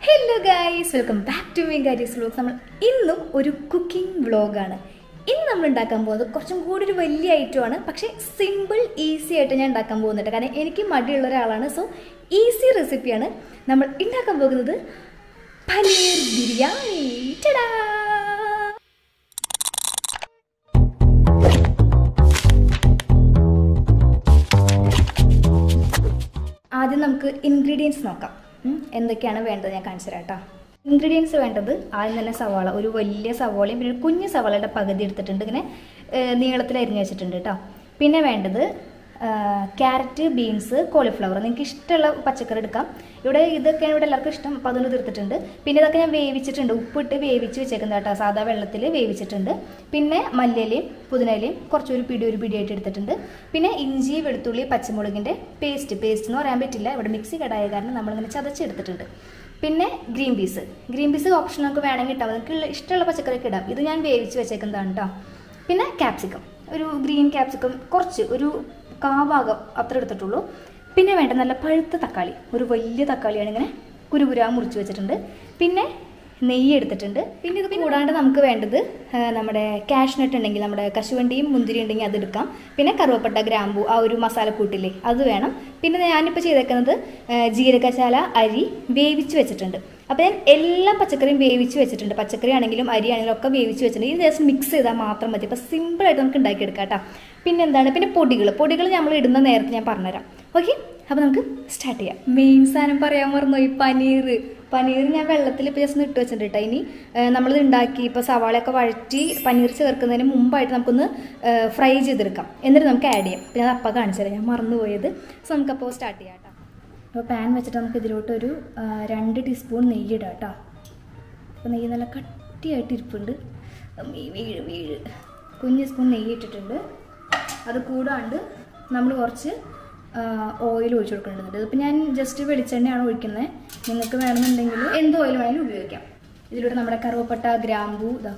Hello guys welcome back to മീ ഗാരീസ് vlogs നമ്മൾ ഇന്നും ഒരു കുക്കിംഗ് വ്ളോഗാണ് ഇന്ന് നമ്മൾ ഉണ്ടാക്കാൻ പോകുന്നത് കുറച്ചും കൂടി ഒരു വലിയ ഐറ്റമാണ് പക്ഷേ സിമ്പിൾ ഈസി ആയിട്ട് ഞാൻ ഉണ്ടാക്കാൻ പോകുന്നുണ്ട് കാരണം എനിക്ക് മടിയുള്ള ഒരാളാണ് സോ ഈസി റെസിപ്പിയാണ് നമ്മൾ ഉണ്ടാക്കാൻ പോകുന്നത് പനീർ ബിരിയാണി ടടാ ആദ്യം നമുക്ക് ഇൻഗ്രീഡിയൻസ് നോക്കാം ഉം, എന്തൊക്കെയാണ് വേണ്ടത് ഞാൻ കാണിച്ചു തരാം കേട്ടോ ഇൻഗ്രീഡിയൻസ് വേണ്ടത് ആദ്യം തന്നെ സവാള ഒരു വലിയ സവാളയും പിന്നെ ഒരു കുഞ്ഞു സവാളയുടെ പകുതി എടുത്തിട്ടുണ്ട് ഇങ്ങനെ ഏഹ്, നീളത്തിൽ അരിഞ്ഞു വെച്ചിട്ടുണ്ട് കേട്ടോ പിന്നെ വേണ്ടത് ക്യാരറ്റ് ബീൻസ് കോളിഫ്ലവർ നിങ്ങൾക്ക് ഇഷ്ടമുള്ള പച്ചക്കറി എടുക്കാം ഇവിടെ ഇതൊക്കെയാണ് ഇവിടെ എല്ലാവർക്കും ഇഷ്ടം അപ്പോൾ അതൊന്ന് തീർത്തിട്ടുണ്ട് പിന്നെ ഇതൊക്കെ ഞാൻ വേവിച്ചിട്ടുണ്ട് ഉപ്പിട്ട് വേവിച്ച് വെച്ചേക്കുന്നത് കേട്ടോ സാധാ വെള്ളത്തിൽ വേവിച്ചിട്ടുണ്ട് പിന്നെ മല്ലിയിലയും പുതിനയിലയും കുറച്ചൊരു പിടി ഒരു പിടിയായിട്ട് എടുത്തിട്ടുണ്ട് പിന്നെ ഇഞ്ചി വെളുത്തുള്ളി പച്ചമുളകിൻ്റെ പേസ്റ്റ് പേസ്റ്റ് എന്ന് പറയാൻ പറ്റില്ല ഇവിടെ മിക്സി കടായ കാരണം നമ്മളിങ്ങനെ ചതച്ചെടുത്തിട്ടുണ്ട് പിന്നെ green peas green peas option നമുക്ക് വേണമെങ്കിൽ ഇട്ടാൽ നിങ്ങൾക്ക് ഇഷ്ടമുള്ള പച്ചക്കറിയൊക്കെ ഇടാം ഇത് ഞാൻ വേവിച്ച് വെച്ചേക്കുന്നതാണ് കേട്ടോ പിന്നെ ക്യാപ്സിക്കം ഒരു ഗ്രീൻ ക്യാപ്സിക്കം കുറച്ച് ഒരു കാഭാഗം അത്ര എടുത്തിട്ടുള്ളൂ പിന്നെ വേണ്ട നല്ല പഴുത്ത തക്കാളി ഒരു വലിയ തക്കാളിയാണ് ഇങ്ങനെ കുരുകുരാ മുറിച്ച് വെച്ചിട്ടുണ്ട് പിന്നെ നെയ്യ് എടുത്തിട്ടുണ്ട് പിന്നെ ഇത് കൂടാണ്ട് നമുക്ക് വേണ്ടത് ആ, നമ്മുടെ കാഷ്നട്ട് ഉണ്ടെങ്കിൽ നമ്മുടെ കശുവണ്ടിയും മുന്തിരി ഉണ്ടെങ്കിൽ അതെടുക്കാം പിന്നെ കറുവപ്പട്ട ഗ്രാമ്പു ആ ഒരു മസാലക്കൂട്ടില്ലേ അത് വേണം പിന്നെ ഞാനിപ്പോൾ ചെയ്തേക്കുന്നത് ആ, ജീരകശാല അരി വേവിച്ച് വെച്ചിട്ടുണ്ട് അപ്പോൾ ഞാൻ എല്ലാ പച്ചക്കറിയും വേവിച്ച് വെച്ചിട്ടുണ്ട് പച്ചക്കറി ആണെങ്കിലും അരി ആണെങ്കിലും ഒക്കെ വേവിച്ച് വെച്ചിട്ടുണ്ട് ഇത് ജസ്റ്റ് മിക്സ് ചെയ്താൽ മാത്രം മതി അപ്പോൾ സിമ്പിളായിട്ട് നമുക്ക് ഉണ്ടാക്കിയെടുക്കാം കേട്ടോ പിന്നെ എന്താണ് പിന്നെ പൊടികൾ പൊടികൾ നമ്മൾ ഇടുന്ന നേരത്തെ ഞാൻ പറഞ്ഞുതരാം ഓക്കെ അപ്പോൾ നമുക്ക് സ്റ്റാർട്ട് ചെയ്യാം മെയിൻ സാധനം പറയാൻ മറന്നു ഈ പനീർ പനീർ ഞാൻ വെള്ളത്തിൽ ഇപ്പോൾ ജസ്റ്റ് ഇട്ട് വെച്ചിട്ടുണ്ട് കേട്ടോ ഇനി നമ്മളിത് ഉണ്ടാക്കി ഇപ്പോൾ സവാളയൊക്കെ വഴറ്റി പനീർ ചേർക്കുന്നതിന് മുമ്പായിട്ട് നമുക്കൊന്ന് ഫ്രൈ ചെയ്തെടുക്കാം എന്നിട്ട് നമുക്ക് ആഡ് ചെയ്യാം പിന്നെ അത് അപ്പം കാണിച്ചു തരാം ഞാൻ മറന്നുപോയത് സോ നമുക്കപ്പോൾ സ്റ്റാർട്ട് ചെയ്യാം കേട്ടോ അപ്പോൾ പാൻ വെച്ചിട്ട് നമുക്ക് ഇതിലോട്ടൊരു ആ, രണ്ട് ടീസ്പൂൺ നെയ്യ് ഇടാം കേട്ടോ അപ്പോൾ നെയ്യ് നല്ല കട്ടിയായിട്ട് ഇരിപ്പുണ്ട് അമ്മേ, വീഴ് വീഴ് കുഞ്ഞ് സ്പൂൺ നെയ്യ് ഇട്ടിട്ടുണ്ട് അത് കൂടാണ്ട് നമ്മൾ കുറച്ച് ഓയിൽ ഒഴിച്ച് കൊടുക്കേണ്ടതുണ്ട് ഇതിപ്പോൾ ഞാൻ ജസ്റ്റ് വെളിച്ചെണ്ണയാണ് ഒഴിക്കുന്നത് നിങ്ങൾക്ക് വേണമെന്നുണ്ടെങ്കിൽ എന്ത് ഓയിൽ വേണമെങ്കിലും ഉപയോഗിക്കാം ഇതിലൂടെ നമ്മുടെ കറുവപ്പട്ട ഗ്രാമ്പൂ ഇതാ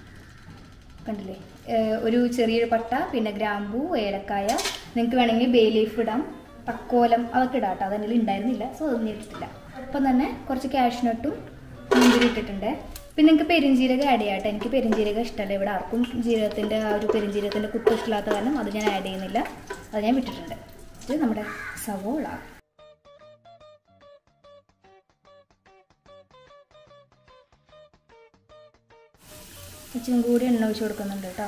കണ്ടില്ലേ ഏഹ് ഒരു ചെറിയൊരു പട്ട പിന്നെ ഗ്രാമ്പൂ ഏലക്കായ നിങ്ങൾക്ക് വേണമെങ്കിൽ ബേ ലീഫ് ഇടാം തക്കോലം അതൊക്കെ ഇടാം കേട്ടോ അതെന്നിൽ ഉണ്ടായിരുന്നില്ല സോ അതൊന്നും ഇട്ടിട്ടില്ല ഒപ്പം തന്നെ കുറച്ച് കാഷ്നട്ടും മുന്തിരി ഇട്ടിട്ടുണ്ട് പിന്നെ നിങ്ങൾക്ക് പെരിഞ്ജീരകം ആഡ് ചെയ്യാം കേട്ടോ എനിക്ക് പെരിഞ്ജീരകം ഇഷ്ടമല്ല ഇവിടെ ആർക്കും ജീരകത്തിൻ്റെ ആ ഒരു പെരിഞ്ജീരകത്തിൻ്റെ കുത്ത് ഇഷ്ടമില്ലാത്ത കാരണം അത് ഞാൻ ആഡ് ചെയ്യുന്നില്ല അത് ഞാൻ വിട്ടിട്ടുണ്ട് ഇത് നമ്മുടെ സവോള ഇച്ചിരി കൂടി എണ്ണ ഒഴിച്ച് കൊടുക്കുന്നുണ്ട് കേട്ടോ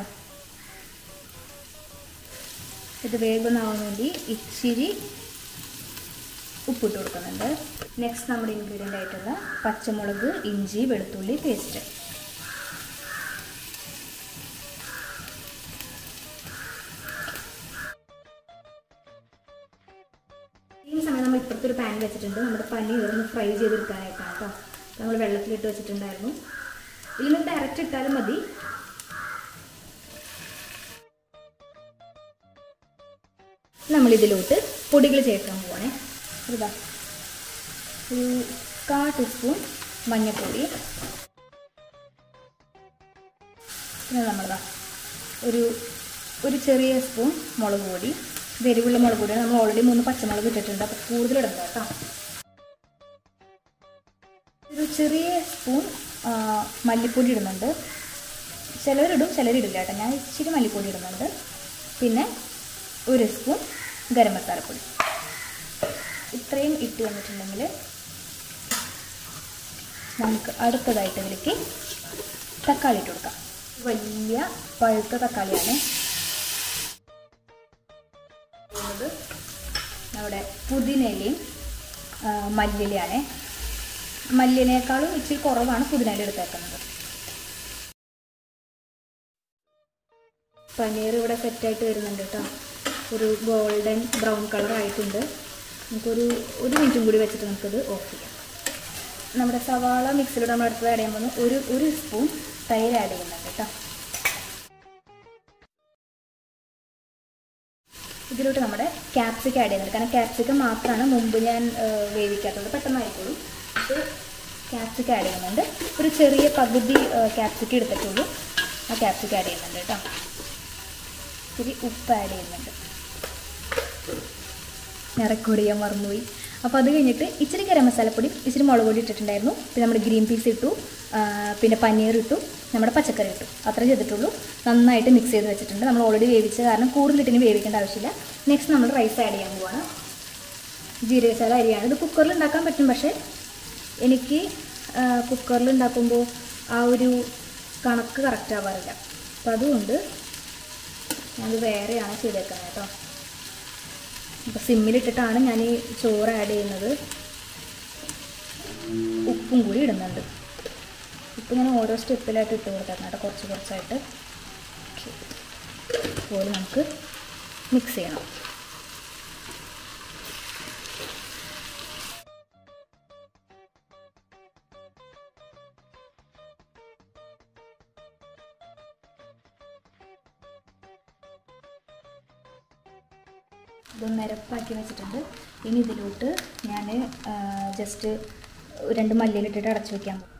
ഇത് വേഗമാവാൻ വേണ്ടി ഇച്ചിരി ഉപ്പിട്ട് കൊടുക്കുന്നുണ്ട് നെക്സ്റ്റ് നമ്മുടെ ഇൻഗ്രീഡിയൻ്റ് ആയിട്ടുള്ള പച്ചമുളക് ഇഞ്ചി വെളുത്തുള്ളി പേസ്റ്റ് ഈ സമയം നമ്മൾ ഇപ്പുറത്തെ ഒരു പാൻ വെച്ചിട്ടുണ്ട് നമ്മുടെ പനീർ ഒന്ന് ഫ്രൈ ചെയ്തെടുക്കാനായിട്ടാണ് കേട്ടോ നമ്മൾ വെള്ളത്തിലിട്ട് വെച്ചിട്ടുണ്ടായിരുന്നു ഇതിൽ നിന്ന് ഡയറക്റ്റ് ഇട്ടാലും മതി നമ്മളിതിലോട്ട് പൊടികൾ ചേർക്കാൻ പോവാണേ ഇതാ ഒരു കാ ടീസ്പൂൺ മഞ്ഞൾപ്പൊടി പിന്നെ നമ്മളിതാ ഒരു ഒരു ചെറിയ സ്പൂൺ മുളക് പൊടി ഇത് എരിവുള്ള മുളക് പൊടിയാണ് നമ്മൾ ഓൾറെഡി മൂന്ന് പച്ചമുളക് ഇട്ടിട്ടുണ്ട് അപ്പോൾ കൂടുതൽ ഇടണ്ട കേട്ടോ ഒരു ചെറിയ സ്പൂൺ ആ, മല്ലിപ്പൊടി ഇടുന്നുണ്ട് ചിലവരിടും ചിലരിടില്ല കേട്ടോ ഞാൻ ഇച്ചിരി മല്ലിപ്പൊടി ഇടുന്നുണ്ട് പിന്നെ ഒരു സ്പൂൺ ഗരം മസാലപ്പൊടി ഇത്രയും ഇട്ട് വന്നിട്ടുണ്ടെങ്കിൽ നമുക്ക് അടുത്തതായിട്ട് ഇതിലേക്ക് തക്കാളി ഇട്ട് കൊടുക്കാം വലിയ പഴുത്ത തക്കാളിയാണ് ഉള്ളത് നമ്മുടെ പുതിനയിലയും ആ, മല്ലിയിലയാണ് മല്ലിനേക്കാളും ഇച്ചിരി കുറവാണ് പുതിനയില എടുത്തേക്കുന്നത് പനീർ ഇവിടെ സെറ്റായിട്ട് വരുന്നുണ്ട് കേട്ടോ ഒരു ഗോൾഡൻ ബ്രൗൺ കളർ ആയിട്ടുണ്ട് നമുക്കൊരു ഒരു മിനിറ്റും കൂടി വെച്ചിട്ട് നമുക്കത് ഓഫ് ചെയ്യാം നമ്മുടെ സവാള മിക്സിലൂടെ നമ്മൾ അടുത്തത് ആഡ് ചെയ്യാൻ പോകുന്നു ഒരു ഒരു സ്പൂൺ തൈര് ആഡ് ചെയ്യുന്നുണ്ട് കേട്ടോ ഇതിലോട്ട് നമ്മുടെ ക്യാപ്സിക്കം ആഡ് ചെയ്യുന്നുണ്ട് കാരണം ക്യാപ്സിക്കം മാത്രമാണ് മുമ്പ് ഞാൻ ആ, വേവിക്കാത്തത് പെട്ടെന്നായിക്കോളും ഇത് ക്യാപ്സിക്കം ആഡ് ചെയ്യുന്നുണ്ട് ഒരു ചെറിയ പകുതി ക്യാപ്സിക്കം എടുത്തിട്ടുള്ളൂ ആ ക്യാപ്സിക്കം ആഡ് ചെയ്യുന്നുണ്ട് കേട്ടോ ഇത്തിരി ഉപ്പ് ആഡ് ചെയ്യുന്നുണ്ട് ഞാൻ റെക്കോർഡ് ചെയ്യാൻ മറന്നുപോയി അപ്പോൾ അത് കഴിഞ്ഞിട്ട് ഇച്ചിരി ഗരം മസാലപ്പൊടി ഇച്ചിരി മുളക് പൊടി ഇട്ടിട്ടുണ്ടായിരുന്നു പിന്നെ നമ്മുടെ ഗ്രീൻ പീസ് ഇട്ടു ആ, പിന്നെ പനീർ ഇട്ടു നമ്മുടെ പച്ചക്കറി ഇട്ടു അത്രേ ചെയ്തിട്ടുള്ളൂ നന്നായിട്ട് മിക്സ് ചെയ്ത് വെച്ചിട്ടുണ്ട് നമ്മൾ ഓൾറെഡി വേവിച്ച കാരണം കൂടുതലിട്ടിന് വേവിക്കേണ്ട ആവശ്യമില്ല നെക്സ്റ്റ് നമ്മൾ റൈസ് ആഡ് ചെയ്യാൻ പോവാണ് ജീരകശാല അരിയാണ് ഇത് കുക്കറിൽ ഉണ്ടാക്കാൻ പറ്റും പക്ഷേ എനിക്ക് കുക്കറിൽ ഉണ്ടാക്കുമ്പോൾ ആ ഒരു കണക്ക് കറക്റ്റ് ആവാറില്ല അപ്പം അതുകൊണ്ട് ഞാനത് വേറെയാണ് ചെയ്തേക്കുന്നത് കേട്ടോ അപ്പോൾ സിമ്മിലിട്ടിട്ടാണ് ഞാൻ ഈ ചോറ് ആഡ് ചെയ്യുന്നത് ഉപ്പും കൂടി ഇടുന്നുണ്ട് ഉപ്പ് ഞാൻ ഓരോ സ്റ്റെപ്പിലായിട്ട് ഇട്ട് കൊടുത്തേക്കണം കേട്ടോ കുറച്ച് കുറച്ചായിട്ട് അതുപോലെ നമുക്ക് മിക്സ് ചെയ്യണം ഇത് നിരപ്പാക്കി വെച്ചിട്ടുണ്ട് ഇനി ഇതിലോട്ട് ഞാൻ ജസ്റ്റ് രണ്ട് മല്ലിയിലിട്ടിട്ട് അടച്ചു വെക്കാൻ പോകും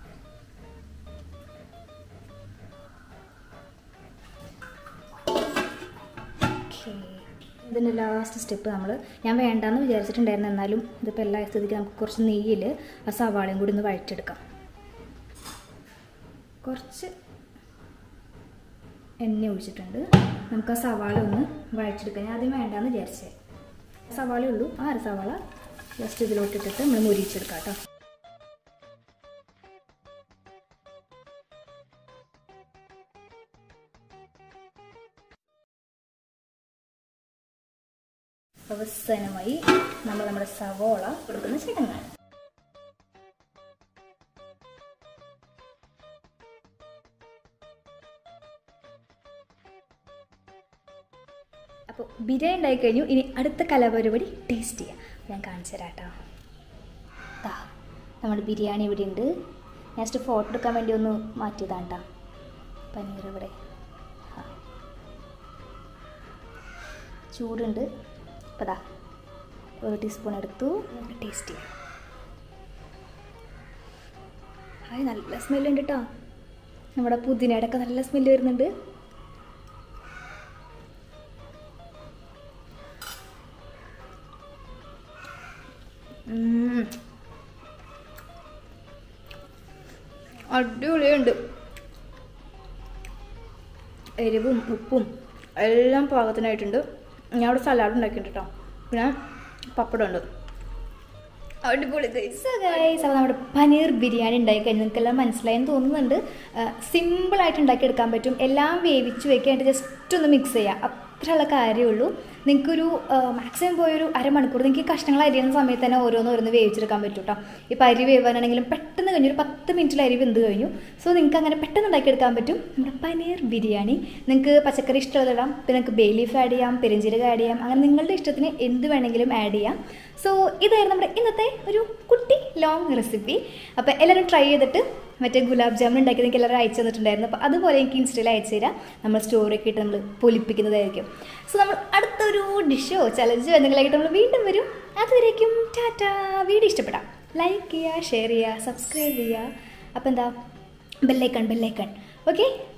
ഇതിൻ്റെ ലാസ്റ്റ് സ്റ്റെപ്പ് നമ്മൾ ഞാൻ വേണ്ടാന്ന് വിചാരിച്ചിട്ടുണ്ടായിരുന്നു എന്നാലും ഇതിപ്പോൾ എല്ലാ സ്ഥിതിക്ക് നമുക്ക് കുറച്ച് നെയ്യിൽ ആ സവാളയും കൂടി ഒന്ന് വഴറ്റെടുക്കാം കുറച്ച് എണ്ണ ഒഴിച്ചിട്ടുണ്ട് നമുക്ക് ആ സവാള ഒന്ന് വഴച്ചെടുക്കാം ഞാൻ ആദ്യം വേണ്ടാന്ന് വിചാരിച്ചേ സവാളയേ ഉള്ളൂ ആ അര സവാള ജസ്റ്റ് ഇതിലോട്ടിട്ടിട്ട് നമ്മൾ മുരിച്ചെടുക്കാം കേട്ടോ അവസാനമായി നമ്മൾ നമ്മുടെ സവോള കൊടുക്കുന്ന ചടങ്ങാണ് അപ്പോൾ ബിരിയാണി ഉണ്ടായി കഴിഞ്ഞു ഇനി അടുത്ത കലാപരിപാടി ടേസ്റ്റ് ചെയ്യാം ഞാൻ കാണിച്ചു തരാം കേട്ടോ ദാ നമ്മുടെ ബിരിയാണി ഇവിടെ ഉണ്ട് നെക്സ്റ്റ് ഫോട്ടോ എടുക്കാൻ വേണ്ടി ഒന്ന് മാറ്റിയതാണ് കേട്ടോ പനീർ ഇവിടെ ആ. ചൂടുണ്ട് അപ്പോൾ ദാ ഒരു ടീസ്പൂൺ എടുത്തു ടേസ്റ്റ് ചെയ്യാം ഹായ് നല്ല സ്മെല്ലുണ്ട് കേട്ടോ നമ്മുടെ പുതിനയുടെ ഒക്കെ നല്ല സ്മെല്ല് വരുന്നുണ്ട് ഉം. അടിപൊളിയുണ്ട് എരിവും ഉപ്പും എല്ലാം പാകത്തിനായിട്ടുണ്ട് ഞാൻ അവിടെ സലാഡ് ഉണ്ടാക്കിയിട്ടുണ്ട് കേട്ടോ പിന്നെ പപ്പടം ഉണ്ട് അടിപൊളി ഗൈസ് ഗൈസ് അപ്പോൾ നമ്മുടെ പനീർ ബിരിയാണി ഉണ്ടാക്കി കഴിഞ്ഞ് നിങ്ങൾക്കെല്ലാം മനസ്സിലായെന്ന് തോന്നുന്നുണ്ട് സിമ്പിളായിട്ട് ഉണ്ടാക്കിയെടുക്കാൻ പറ്റും എല്ലാം വേവിച്ച് വെക്കാണ്ട് ജസ്റ്റ് ഒന്ന് മിക്സ് ചെയ്യുക അത്രയുള്ള കാര്യമുള്ളൂ നിങ്ങൾക്കൊരു മാക്സിമം പോയൊരു അരമണിക്കൂർ നിങ്ങൾക്ക് കഷ്ണങ്ങൾ അരിയുന്ന സമയത്ത് തന്നെ ഓരോന്ന് ഓരോന്ന് വേവിച്ചെടുക്കാൻ പറ്റും കേട്ടോ ഇപ്പോൾ അരി വേവാനാണെങ്കിലും പെട്ടെന്ന് കഴിഞ്ഞു ഒരു പത്ത് മിനിറ്റിൽ അരി വെന്ത് കഴിഞ്ഞു സോ നിങ്ങൾക്ക് അങ്ങനെ പെട്ടെന്ന് ഉണ്ടാക്കിയെടുക്കാൻ പറ്റും നമ്മുടെ പനീർ ബിരിയാണി നിങ്ങൾക്ക് പച്ചക്കറി ഇഷ്ടമുള്ളത് ഇടാം പിന്നെ നിങ്ങൾക്ക് ബേ ലീഫ് ആഡ് ചെയ്യാം പെരിഞ്ചീരകം ആഡ് ചെയ്യാം അങ്ങനെ നിങ്ങളുടെ ഇഷ്ടത്തിന് എന്ത് വേണമെങ്കിലും ആഡ് ചെയ്യാം സോ ഇതായിരുന്നു നമ്മുടെ ഇന്നത്തെ ഒരു കുട്ടി ലോങ് റെസിപ്പി അപ്പോൾ എല്ലാവരും ട്രൈ ചെയ്തിട്ട് മറ്റേ ഗുലാബ് ജാമുൻ ഉണ്ടാക്കി എനിക്ക് എല്ലാവരും അയച്ചു തന്നിട്ടുണ്ടായിരുന്നു അപ്പോൾ അതുപോലെ എനിക്ക് ഇൻസ്റ്റയിൽ അയച്ചു തരാം നമ്മൾ സ്റ്റോറിയൊക്കെ ഇട്ട് നമ്മൾ പൊലിപ്പിക്കുന്നതായിരിക്കും സോ നമ്മൾ അടുത്തൊരു ഡിഷോ ചലഞ്ചോ എന്തെങ്കിലുമായിട്ട് നമ്മൾ വീണ്ടും വരും അതുവരേക്കും ടാറ്റാ വീഡിയോ ഇഷ്ടപ്പെടാം ലൈക്ക് ചെയ്യുക ഷെയർ ചെയ്യുക സബ്സ്ക്രൈബ് ചെയ്യുക അപ്പോൾ എന്താ ബെല്ലൈക്കൺ ബെല്ലൈക്കൺ ഓക്കെ